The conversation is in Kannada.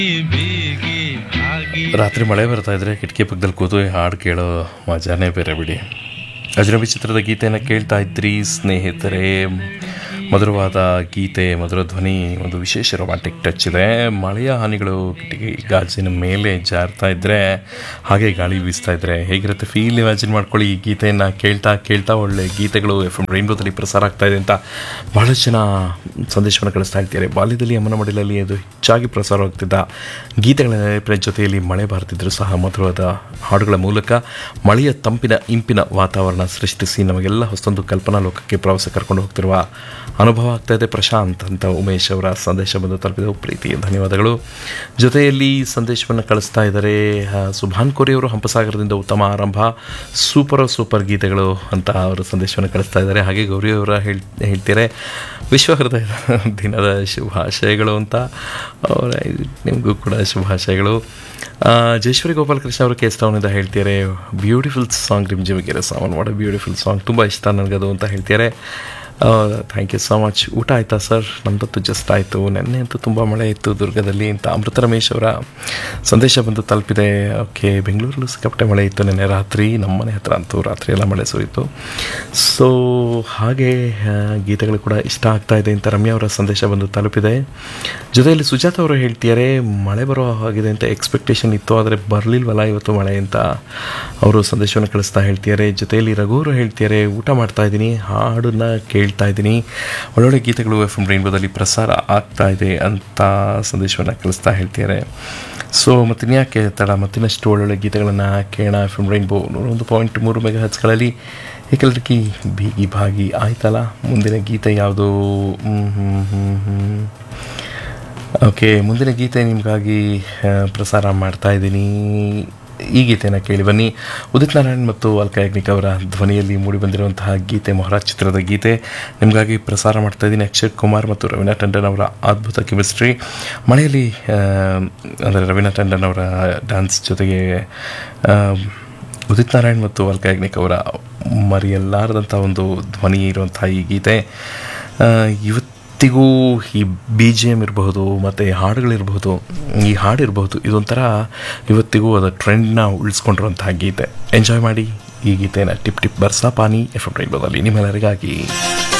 ರಾತ್ರಿ ಮಳೆ ಬರ್ತಾ ಇದ್ರೆ ಕಿಟಕಿ ಪಕ್ಕದಲ್ಲಿ ಕೂತು ಈ ಹಾಡು ಕೇಳೋ ಮಜಾನೇ ಬೇರೆ ಬಿಡಿ ಅಜನಬಿ ಚಿತ್ರದ ಗೀತೆಯನ್ನು ಕೇಳ್ತಾ ಇದ್ರಿ ಸ್ನೇಹಿತರೆ ಮಧುರವಾದ ಗೀತೆ ಮಧುರ ಧ್ವನಿ ಒಂದು ವಿಶೇಷ ರೊಮ್ಯಾಂಟಿಕ್ ಟಚ್ ಇದೆ ಮಳೆಯ ಹಾನಿಗಳು ಕಿಟಕಿ ಗಾಜಿನ ಮೇಲೆ ಜಾರ್ತಾ ಇದ್ದರೆ ಹಾಗೆ ಗಾಳಿ ಬೀಸ್ತಾ ಇದ್ರೆ ಹೇಗಿರುತ್ತೆ ಫೀಲ್ ಇಮ್ಯಾಜಿನ್ ಮಾಡ್ಕೊಳ್ಳಿ ಈ ಗೀತೆಯನ್ನು ಕೇಳ್ತಾ ಕೇಳ್ತಾ ಒಳ್ಳೆ ಗೀತೆಗಳು ಎಫ್ ಎಮ್ ರೈನ್ಬೋದಲ್ಲಿ ಪ್ರಸಾರ ಆಗ್ತಾ ಇದೆ ಅಂತ ಬಹಳಷ್ಟು ಜನ ಸಂದೇಶವನ್ನು ಕಳಿಸ್ತಾ ಇರ್ತಾರೆ ಬಾಲ್ಯದಲ್ಲಿ ಅಮ್ಮನ ಮಡಿಲಲ್ಲಿ ಅದು ಹೆಚ್ಚಾಗಿ ಪ್ರಸಾರವಾಗ್ತಿದ್ದ ಗೀತೆಗಳ ನೆನಪಿನ ಜೊತೆಯಲ್ಲಿ ಮಳೆ ಬಾರ್ತಿದ್ರು ಸಹ ಮಧುರವಾದ ಹಾಡುಗಳ ಮೂಲಕ ಮಳೆಯ ತಂಪಿನ ಇಂಪಿನ ವಾತಾವರಣ ಸೃಷ್ಟಿಸಿ ನಮಗೆಲ್ಲ ಹೊಸದೊಂದು ಕಲ್ಪನಾ ಲೋಕಕ್ಕೆ ಪ್ರವಾಸ ಕರ್ಕೊಂಡು ಹೋಗ್ತಿರುವ ಅನುಭವ ಆಗ್ತಾ ಇದೆ ಪ್ರಶಾಂತ್ ಅಂತ ಉಮೇಶ್ ಅವರ ಸಂದೇಶ ಬಂದು ತಲುಪಿದ ಪ್ರೀತಿ ಧನ್ಯವಾದಗಳು ಜೊತೆಯಲ್ಲಿ ಸಂದೇಶವನ್ನು ಕಳಿಸ್ತಾ ಇದ್ದಾರೆ ಆ, ಸುಭಾನ್ ಕೋರಿ ಅವರು ಹಂಪಸಾಗರದಿಂದ ಉತ್ತಮ ಆರಂಭ ಸೂಪರ್ ಸೂಪರ್ ಗೀತೆಗಳು ಅಂತ ಅವರು ಸಂದೇಶವನ್ನು ಕಳಿಸ್ತಾ ಇದ್ದಾರೆ ಹಾಗೆ ಗೌರಿ ಅವರ ಹೇಳ್ ಹೇಳ್ತಾರೆ ವಿಶ್ವ ಹೃದಯ ದಿನದ ಶುಭಾಶಯಗಳು ಅಂತ ಅವರ ನಿಮಗೂ ಕೂಡ ಶುಭಾಶಯಗಳು ಆ, ಜಯೇಶ್ವರಿ ಗೋಪಾಲಕೃಷ್ಣ ಅವರು ಕೇಸ್ ಟೌನಿಂದ ಹೇಳ್ತಾರೆ ಬ್ಯೂಟಿಫುಲ್ ಸಾಂಗ್ ನಿಮ್ಮ ಜಿಮಿಗೆರೆ ಸಾವನ್ ವಾಟ್ ಬ್ಯೂಟಿಫುಲ್ ಸಾಂಗ್ ತುಂಬ ಇಷ್ಟ ನನಗದು ಅಂತ ಹೇಳ್ತಾರೆ ಥ್ಯಾಂಕ್ ಯು ಸೊ ಮಚ್ ಊಟ ಆಯಿತಾ ಸರ್ ನಮ್ಮದತ್ತು ಜಸ್ಟ್ ಆಯಿತು ನೆನ್ನೆ ಅಂತೂ ತುಂಬ ಮಳೆ ಇತ್ತು ದುರ್ಗದಲ್ಲಿ ಅಂತ ಅಮೃತ ರಮೇಶ್ ಅವರ ಸಂದೇಶ ಬಂದು ತಲುಪಿದೆ ಓಕೆ ಬೆಂಗಳೂರಲ್ಲೂ ಸಿಕ್ಕಾಪಟ್ಟೆ ಮಳೆ ಇತ್ತು ನೆನ್ನೆ ರಾತ್ರಿ ನಮ್ಮ ಮನೆ ಹತ್ರ ಅಂತೂ ರಾತ್ರಿ ಎಲ್ಲ ಮಳೆ ಸುರಿಯಿತು ಸೊ ಹಾಗೆ ಆ, ಗೀತೆಗಳು ಕೂಡ ಇಷ್ಟ ಆಗ್ತಾ ಇದೆ ಅಂತ ರಮ್ಯಾ ಅವರ ಸಂದೇಶ ಬಂದು ತಲುಪಿದೆ ಜೊತೆಯಲ್ಲಿ ಸುಜಾತ ಅವರು ಹೇಳ್ತಿದ್ದಾರೆ ಮಳೆ ಬರೋ ಹಾಗಿದೆ ಅಂತ ಎಕ್ಸ್ಪೆಕ್ಟೇಷನ್ ಇತ್ತು ಆದರೆ ಬರಲಿಲ್ವಲ್ಲ ಇವತ್ತು ಮಳೆ ಅಂತ ಅವರು ಸಂದೇಶವನ್ನು ಕಳಿಸ್ತಾ ಹೇಳ್ತಿದ್ದಾರೆ ಜೊತೆಯಲ್ಲಿ ರಘು ಅವರು ಹೇಳ್ತಿದ್ದಾರೆ ಊಟ ಮಾಡ್ತಾ ಇದ್ದೀನಿ ಹಾಡನ್ನ ಕೇಳ್ತಾ ಇದ್ದೀನಿ ಒಳ್ಳೊಳ್ಳೆ ಗೀತೆಗಳು ಎಫ್ ಎಮ್ ರೈನ್ಬೋದಲ್ಲಿ ಪ್ರಸಾರ ಆಗ್ತಾ ಇದೆ ಅಂತ ಸಂದೇಶವನ್ನು ಕಳಿಸ್ತಾ ಹೇಳ್ತಿದ್ದಾರೆ ಸೊ ಮತ್ತಿನ್ಯಾಕೆ ತಡ ಮತ್ತಿನಷ್ಟು ಒಳ್ಳೊಳ್ಳೆ ಗೀತೆಗಳನ್ನು ಕೇಳೋಣ ಎಫ್ ಎಮ್ ರೈನ್ಬೋ ನೂರೊಂದು ಪಾಯಿಂಟ್ ಮೂರು ಮೆಗಾ ಹಚ್ಗಳಲ್ಲಿ ಏಕೆಲ್ಲರಿಕಿ ಬೀಗಿ ಭಾಗಿ ಆಯ್ತಲ್ಲ ಮುಂದಿನ ಗೀತೆ ಯಾವುದು ಹ್ಮ್, ಹ್ಮ್, ಹ್ಮ್, ಹ್ಮ್. ಓಕೆ ಮುಂದಿನ ಗೀತೆ ನಿಮಗಾಗಿ ಆ, ಪ್ರಸಾರ ಮಾಡ್ತಾ ಇದ್ದೀನಿ ಈ ಗೀತೆನ ಕೇಳಿ ಬನ್ನಿ ಉದಿತ್ ನಾರಾಯಣ್ ಮತ್ತು ಅಲ್ಕಾ ಯಾಗ್ನಿಕ್ ಅವರ ಧ್ವನಿಯಲ್ಲಿ ಮೂಡಿಬಂದಿರುವಂತಹ ಗೀತೆ ಮೊಹರಾಜ್ ಚಿತ್ರದ ಗೀತೆ ನಿಮಗಾಗಿ ಪ್ರಸಾರ ಮಾಡ್ತಾ ಇದ್ದೀನಿ ಅಕ್ಷಯ್ ಕುಮಾರ್ ಮತ್ತು ರವೀನಾ ಟಂಡನ್ ಅವರ ಅದ್ಭುತ ಕೆಮಿಸ್ಟ್ರಿ ಮಳೆಯಲ್ಲಿ ಅಂದರೆ ರವೀನಾ ಟಂಡನ್ ಅವರ ಡ್ಯಾನ್ಸ್ ಜೊತೆಗೆ ಆ, ಉದಿತ್ ನಾರಾಯಣ್ ಮತ್ತು ಅಲ್ಕಾ ಯಾಗ್ನಿಕ್ ಅವರ ಮರೆಯಲಾರದಂಥ ಒಂದು ಧ್ವನಿ ಇರುವಂತಹ ಈ ಗೀತೆ ಆ, ಇವತ್ತಿಗೂ ಈ ಬಿ ಜಿ ಎಮ್ ಇರಬಹುದು ಮತ್ತು ಹಾಡುಗಳಿರಬಹುದು ಈ ಹಾಡಿರಬಹುದು ಇದೊಂಥರ ಇವತ್ತಿಗೂ ಅದರ ಟ್ರೆಂಡ್ನ ಉಳಿಸ್ಕೊಂಡಿರುವಂತಹ ಗೀತೆ ಎಂಜಾಯ್ ಮಾಡಿ ಈ ಗೀತೆನ ಟಿಪ್ ಟಿಪ್ ಬರ್ಸಾ ಪಾನಿ ಎಫ್ ಎಮ್ ರೈನ್ಬೋದಲ್ಲಿ ನಿಮ್ಮೆಲ್ಲರಿಗಾಗಿ